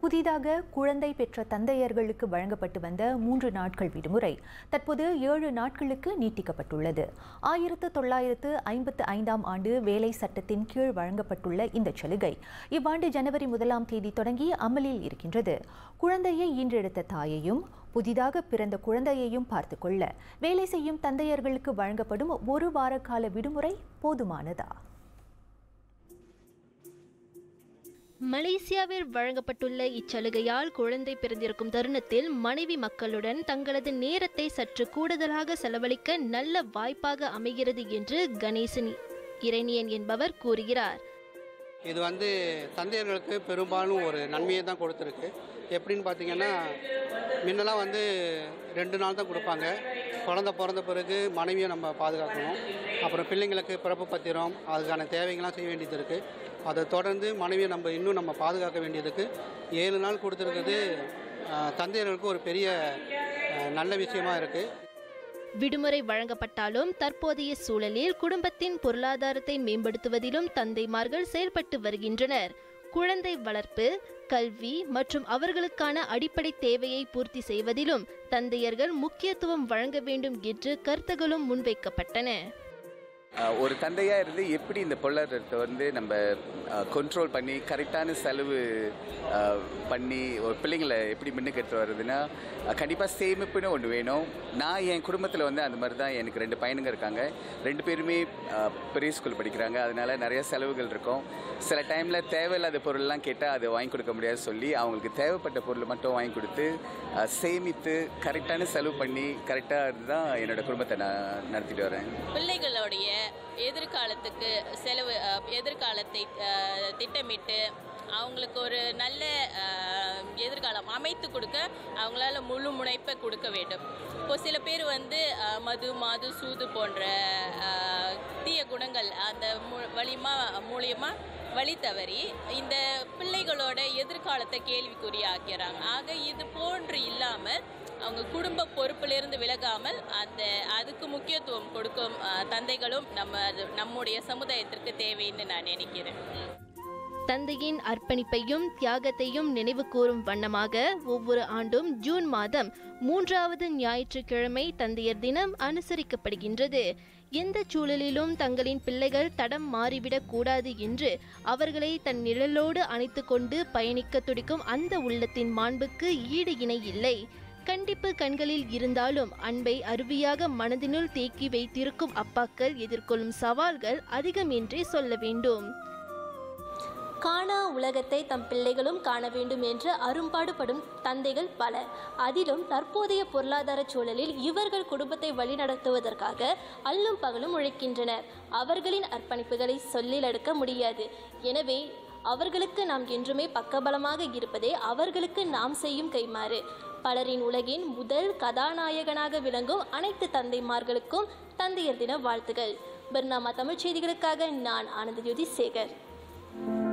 புதிதாக குழந்தை பெற்ற தந்தையர்களுக்கு வழங்கப்பட்டு வந்த மூன்று நாட்கள் விடுமுறை தற்போது ஏழு நாட்களுக்கு நீட்டிக்கப்பட்டுள்ளது ஆயிரத்து தொள்ளாயிரத்து ஐம்பத்து ஐந்தாம் ஆண்டு வேலை சட்டத்தின் கீழ் வழங்கப்பட்டுள்ள இந்த சலுகை இவ்வாண்டு ஜனவரி முதலாம் தேதி தொடங்கி அமலில் இருக்கின்றது குழந்தையை ஈன்றெடுத்த தாயையும் புதிதாக பிறந்த குழந்தையையும் பார்த்து கொள்ள வேலை செய்யும் தந்தையர்களுக்கு வழங்கப்படும் ஒரு வார கால விடுமுறை போதுமானதா மலேசியாவில் வழங்கப்பட்டுள்ள இச்சலுகையால் குழந்தை பிறந்திருக்கும் தருணத்தில் மனைவி மக்களுடன் தங்களது நேரத்தை சற்று கூடுதலாக செலவழிக்க நல்ல வாய்ப்பாக அமைகிறது என்று கணேசன் இரணியன் என்பவர் கூறுகிறார் இது வந்து தந்தையர்களுக்கு பெரும்பாலும் ஒரு நன்மையை தான் கொடுத்துருக்கு எப்படின்னு பார்த்தீங்கன்னா முன்னெல்லாம் வந்து ரெண்டு நாள் தான் கொடுப்பாங்க குழந்த பிறந்த பிறகு மனைவியை நம்ம பாதுகாக்கணும் அப்புறம் பிள்ளைங்களுக்கு பிறப்பு பத்திரம் அதுக்கான தேவைகள்லாம் செய்ய வேண்டியது இருக்குது அதை தொடர்ந்து மனைவியை நம்ம இன்னும் நம்ம பாதுகாக்க வேண்டியதுக்கு ஏழு நாள் கொடுத்துருக்கிறது ஆஹ், தந்தையர்களுக்கு ஒரு பெரிய ஆஹ், நல்ல விஷயமா இருக்குது விடுமுறை வழங்கப்பட்டாலும் தற்போதைய சூழலில் குடும்பத்தின் பொருளாதாரத்தை மேம்படுத்துவதிலும் தந்தைமார்கள் செயல்பட்டு வருகின்றனர் குழந்தை வளர்ப்பு கல்வி மற்றும் அவர்களுக்கான அடிப்படை தேவையை பூர்த்தி செய்வதிலும் தந்தையர்கள் முக்கியத்துவம் வழங்க வேண்டும் என்று கருத்துகளும் முன்வைக்கப்பட்டன அஹ் ஒரு தந்தையாக இருந்து எப்படி இந்த பொருளாதாரத்தை வந்து நம்ம கண்ட்ரோல் பண்ணி கரெக்டான செலவு அஹ், பண்ணி ஒரு பிள்ளைங்களை எப்படி முன்னுக்கு எடுத்து வர்றதுன்னா கண்டிப்பாக சேமிப்புன்னு ஒன்று வேணும் நான் என் குடும்பத்தில் வந்து அந்த மாதிரி தான் எனக்கு ரெண்டு பையனுங்க இருக்காங்க ரெண்டு பேருமே அஹ், பெரிய ஸ்கூல் படிக்கிறாங்க அதனால நிறைய செலவுகள் இருக்கும் சில டைமில் தேவையில்லாத பொருள்லாம் கேட்டால் அதை வாங்கி கொடுக்க முடியாது சொல்லி அவங்களுக்கு தேவைப்பட்ட பொருள் மட்டும் வாங்கி கொடுத்து அஹ், சேமித்து கரெக்டான செலவு பண்ணி கரெக்டாக தான் என்னோட குடும்பத்தை நான் நடத்திட்டு வரேன் பிள்ளைகளுடைய எதிர்காலத்துக்கு செலவு அஹ், எதிர்காலத்தை அஹ், திட்டமிட்டு அவங்களுக்கு ஒரு நல்ல அஹ், எதிர்காலம் அமைத்து கொடுக்க அவங்களால முழு முனைப்பை கொடுக்க வேண்டும் இப்போ சில பேர் வந்து அஹ், மது மாது சூது போன்ற அஹ், தீய குணங்கள் அந்த மு- வலிமா மூலியமாக வழி தவறி இந்த பிள்ளைகளோட எதிர்காலத்தை கேள்விக்குறியாக்கிறாங்க ஆக இது போன்று இல்லாமல் அவங்க குடும்ப பொறுப்பிலிருந்து விலகாமல் அந்த அதுக்கு முக்கியத்துவம் கொடுக்கும் அஹ், தந்தைகளும் நம்ம அது- நம்முடைய சமுதாயத்திற்கு தேவைன்னு நான் நினைக்கிறேன் தந்தையின் அர்ப்பணிப்பையும் தியாகத்தையும் நினைவு கூறும் வண்ணமாக ஒவ்வொரு ஆண்டும் ஜூன் மாதம் மூன்றாவது ஞாயிற்றுக்கிழமை தந்தையர் தினம் அனுசரிக்கப்படுகின்றது எந்த சூழலிலும் தங்களின் பிள்ளைகள் தடம் மாறிவிடக் கூடாது என்று அவர்களை தன் நிழலோடு அணைத்து கொண்டு பயணிக்க துடிக்கும் அந்த உள்ளத்தின் மாண்புக்கு ஈடு இணை இல்லை கண்டிப்பு கண்களில் இருந்தாலும் அன்பை அருவியாக மனதினுள் தேக்கி வைத்திருக்கும் அப்பாக்கள் எதிர்கொள்ளும் சவால்கள் அதிகம் என்றே சொல்ல வேண்டும் காணா உலகத்தை தம் பிள்ளைகளும் காண வேண்டும் என்று அரும்பாடுபடும் தந்தைகள் பலர் அதிலும் தற்போதைய பொருளாதார சூழலில் இவர்கள் குடும்பத்தை வழிநடத்துவதற்காக அல்லும் பகலும் உழைக்கின்றனர் அவர்களின் அர்ப்பணிப்புகளை சொல்லிலடுக்க முடியாது எனவே அவர்களுக்கு நாம் என்றுமே பக்கபலமாக இருப்பதே அவர்களுக்கு நாம் செய்யும் கைமாறு பலரின் உலகின் முதல் கதாநாயகனாக விளங்கும் அனைத்து தந்தைமார்களுக்கும் தந்தையர் தின வாழ்த்துகள் பர்னாமா தமிழ்ச் செய்திகளுக்காக நான் ஆனந்தஜோதி சேகர்